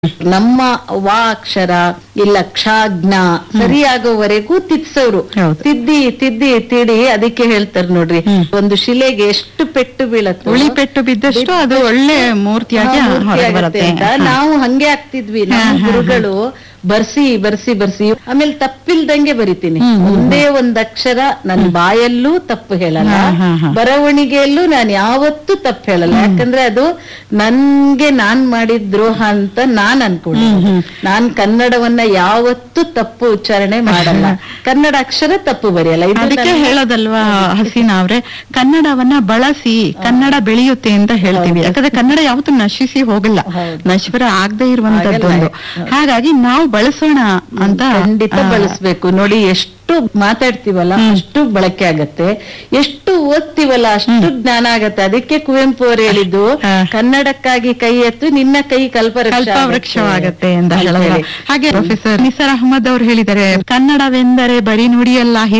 ನಮ್ಮ ವಾ ಅಕ್ಷರ ಇಲ್ಲ ಕ್ಷಾಜ್ಞ ಸರಿಯಾಗೋವರೆಗೂ ತಿದ್ಸೋರು ಹೌದು. ತಿದ್ದಿ ತಿದ್ದಿ ತಿಡಿ ಅದಕ್ಕೆ ಹೇಳ್ತಾರೆ ನೋಡ್ರಿ ಹ್ಮ್. ಒಂದು ಶಿಲೆಗೆ ಎಷ್ಟು ಪೆಟ್ಟು ಬೀಳತ್ತೋ ಉಳಿ ಪೆಟ್ಟು ಬಿದ್ದಷ್ಟು ಅದು ಒಳ್ಳೆ ಮೂರ್ತಿಯಾಗಿ ಹಾ, ಮೂರ್ತಿ ಹೊರಗೆ ಆಗತ್ತೆ ಬರುತ್ತೆ ಅಂತ ಹಾ. ನಾವು ಹಂಗೆ ಆಗ್ತಿದ್ವಿ ನಮ್ಮ ಹಾ, ಹಾ, ಹಾ. ಗುರುಗಳು ಬರ್ಸಿ ಬರ್ಸಿ ಬರ್ಸಿ ಆಮೇಲೆ ತಪ್ಪಿಲ್ದಂಗೆ ಬರಿತೀನಿ ಹ್ಮ್, ಹ್ಮ್, ಒಂದೇ ಒಂದ್ ಅಕ್ಷರ ನನ್ನ ಬಾಯಲ್ಲೂ ತಪ್ಪು ಹೇಳಲ್ಲ ಹಾ, ಹಾ, ಹಾ. ಬರವಣಿಗೆಯಲ್ಲೂ ನಾನು ಯಾವತ್ತೂ ತಪ್ಪು ಹೇಳಲ್ಲ ಯಾಕಂದ್ರೆ ಅದು ನನ್ಗೆ ನಾನ್ ಮಾಡಿದ ದ್ರೋಹ ಅಂತ ನಾನ್ ಅನ್ಕೊಂಡೆ ಹ್ಮ್, ಹ್ಮ್. ನಾನ್ ಕನ್ನಡವನ್ನ ಯಾವತ್ತೂ ತಪ್ಪು ಉಚ್ಚಾರಣೆ ಮಾಡಲ್ಲ ಕನ್ನಡ ಅಕ್ಷರ ತಪ್ಪು ಬರೆಯಲ್ಲ ಇದು ಅದಕ್ಕೆ ನನ್ನ- ಹೇಳೋದಲ್ವಾ ಹಸೀನಾ ಅವ್ರೆ ಕನ್ನಡವನ್ನ ಬಳಸಿ ಕನ್ನಡ ಬೆಳೆಯುತ್ತೆ ಅಂತ ಹೇಳ್ತೀವಿ ಯಾಕಂದ್ರೆ ಕನ್ನಡ ಯಾವತ್ತೂ ನಶಿಸಿ ಹೋಗಲ್ಲ ಹೌದು. ನಶ್ವರ ಆಗದೆ ಇರುವಂತದ್ದೊಂದು ಆಗಲ್ಲ. ಹಾಗಾಗಿ ನಾವು ಬಳಸೋಣ ಅಂತ ಖಂಡಿತ ಆ, ಬಳಸ್ಬೇಕು ನೋಡಿ ಎಷ್ಟು ಮಾತಾಡ್ತೀವಲ್ಲ ಅಷ್ಟು ಬಳಕೆ ಆಗತ್ತೆ ಎಷ್ಟು ಓದ್ತೀವಲ್ಲ ಅಷ್ಟು ಜ್ಞಾನ ಆಗತ್ತೆ ಅದಕ್ಕೆ ಕುವೆಂಪು ಅವರು ಹೇಳಿದ್ದು ಹಾ. ಕನ್ನಡಕ್ಕಾಗಿ ಕೈ ಎತ್ತು ನಿನ್ನ ಕೈ ಕಲ್ಪವೃಕ್ಷ ಕಲ್ಪವೃಕ್ಷವಾಗತ್ತೆ ಅಂತ ಅಂತ ಹೇಳೋದು ಹೇಳಿ. ಹಾಗೆ ಪ್ರೊಫೆಸರ್ ನಿಸರ್ ಅಹಮದ್ ಅವರು ಹೇಳಿದ್ದಾರೆ ಕನ್ನಡವೆಂದರೆ ಬರೀ ನುಡಿಯಲ್ಲ